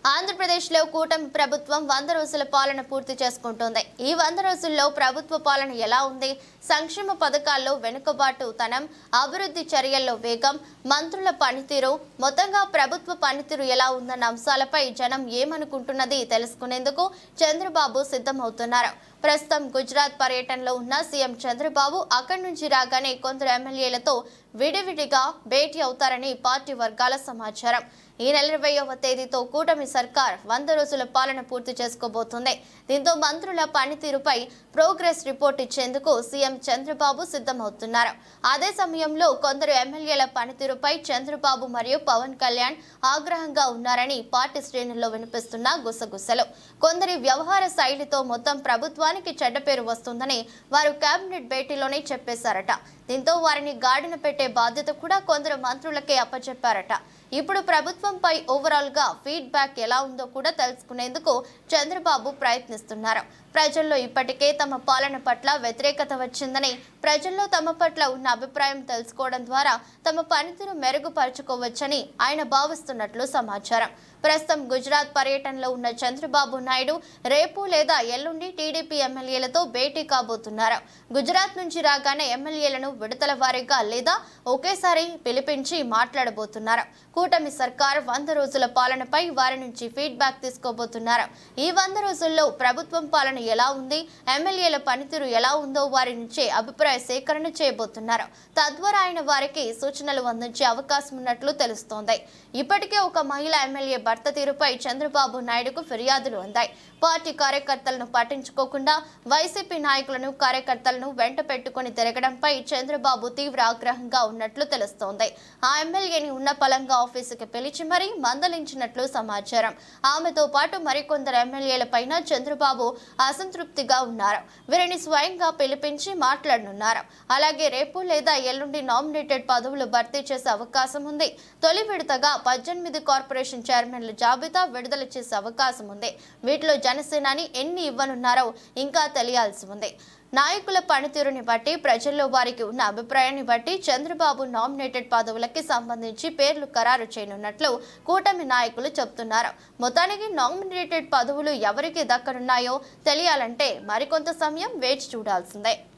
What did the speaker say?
ఆంధ్రప్రదేశ్లో కూటమి ప్రభుత్వం వంద రోజుల పాలన పూర్తి చేసుకుంటోంది ఈ వంద రోజుల్లో ప్రభుత్వ పాలన ఎలా ఉంది సంక్షేమ పథకాల్లో వెనుకబాటుతనం అభివృద్ధి చర్యల్లో వేగం మంత్రుల పనితీరు మొత్తంగా ప్రభుత్వ పనితీరు ఎలా ఉందన్న అంశాలపై జనం ఏమనుకుంటున్నది తెలుసుకునేందుకు చంద్రబాబు సిద్ధమవుతున్నారు ప్రస్తుతం గుజరాత్ పర్యటనలో ఉన్న సీఎం చంద్రబాబు అక్కడి నుంచి రాగానే కొందరు ఎమ్మెల్యేలతో విడివిడిగా భేటీ అవుతారని పార్టీ వర్గాల సమాచారం ఈ నెల ఇరవైవ తేదీతో కూటమి సర్కార్ వంద రోజుల పాలన పూర్తి చేసుకోబోతుంది దీంతో మంత్రుల పనితీరుపై ప్రోగ్రెస్ రిపోర్ట్ ఇచ్చేందుకు సీఎం చంద్రబాబు సిద్ధమవుతున్నారు అదే సమయంలో కొందరు ఎమ్మెల్యేల పనితీరుపై చంద్రబాబు మరియు పవన్ కళ్యాణ్ ఆగ్రహంగా ఉన్నారని పార్టీ శ్రేణుల్లో వినిపిస్తున్న గుసగుసలు కొందరి వ్యవహార శైలితో మొత్తం ప్రభుత్వానికి చెడ్డ పేరు వస్తుందని వారు కేబినెట్ భేటీలోనే చెప్పేశారట దీంతో వారిని గాడిన పెట్టే బాధ్యత కూడా కొందరు మంత్రులకే అప్పచెప్పారట ఇప్పుడు ప్రభుత్వంపై ఓవరాల్ గా ఫీడ్బ్యాక్ ఎలా ఉందో కూడా తెలుసుకునేందుకు చంద్రబాబు ప్రయత్నిస్తున్నారు ప్రజల్లో ఇప్పటికే తమ పాలన పట్ల వ్యతిరేకత వచ్చిందని ప్రజల్లో తమ పట్ల ఉన్న అభిప్రాయం తెలుసుకోవడం ద్వారా తమ పనితీరు మెరుగుపరుచుకోవచ్చని ఆయన భావిస్తున్నట్లు సమాచారం ప్రస్తుతం గుజరాత్ పర్యటనలో ఉన్న చంద్రబాబు నాయుడు రేపు లేదా ఎల్లుండి టీడీపీ ఎమ్మెల్యేలతో భేటీ కాబోతున్నారు గుజరాత్ నుంచి రాగానే ఎమ్మెల్యేలను విడతల వారీగా లేదా ఒకేసారి పిలిపించి మాట్లాడబోతున్నారు కూటమి సర్కార్ వంద రోజుల పాలనపై వారి నుంచి ఫీడ్బ్యాక్ తీసుకోబోతున్నారు ఈ వంద రోజుల్లో ప్రభుత్వం పాలన ఎలా ఉంది ఎమ్మెల్యేల పనితీరు ఎలా ఉందో వారి నుంచి అభిప్రాయ సేకరణ చేయబోతున్నారు తద్వారా ఆయన వారికి సూచనలు అందించే అవకాశం ఉన్నట్లు తెలుస్తోంది ఇప్పటికే ఒక మహిళా ఎమ్మెల్యే భర్త తీరుపై చంద్రబాబు నాయుడుకు ఫిర్యాదులు అందాయి పార్టీ కార్యకర్తలను పట్టించుకోకుండా వైసీపీ నాయకులను కార్యకర్తలను వెంట పెట్టుకుని తిరగడంపై చంద్రబాబు తీవ్ర ఆగ్రహంగా ఉన్నట్లు తెలుస్తోంది ఆ ఎమ్మెల్యేని ఉన్న పలంగా ఆఫీసుకి పిలిచి మరీ మందలించినట్లు సమాచారం ఆమెతో పాటు మరికొందరు ఎమ్మెల్యేలపైన చంద్రబాబు అసంతృప్తిగా ఉన్నారు వీరిని స్వయంగా పిలిపించి మాట్లాడనున్నారు అలాగే రేపు లేదా ఎల్లుండి నామినేటెడ్ పదవులు భర్తీ చేసే అవకాశం ఉంది తొలి విడతగా పద్దెనిమిది కార్పొరేషన్ చైర్మన్ల జాబితా విడుదల చేసే అవకాశం ఉంది వీటిలో జనసేనాని ఎన్ని ఇవ్వనున్నారో ఇంకా తెలియాల్సి ఉంది నాయకుల పనితీరుని బట్టి ప్రజల్లో వారికి ఉన్న అభిప్రాయాన్ని బట్టి చంద్రబాబు నామినేటెడ్ పదవులకి సంబంధించి పేర్లు ఖరారు చేయనున్నట్లు కూటమి నాయకులు చెబుతున్నారు మొత్తానికి నామినేటెడ్ పదవులు ఎవరికి దక్కనున్నాయో తెలియాలంటే మరికొంత సమయం వేచి చూడాల్సిందే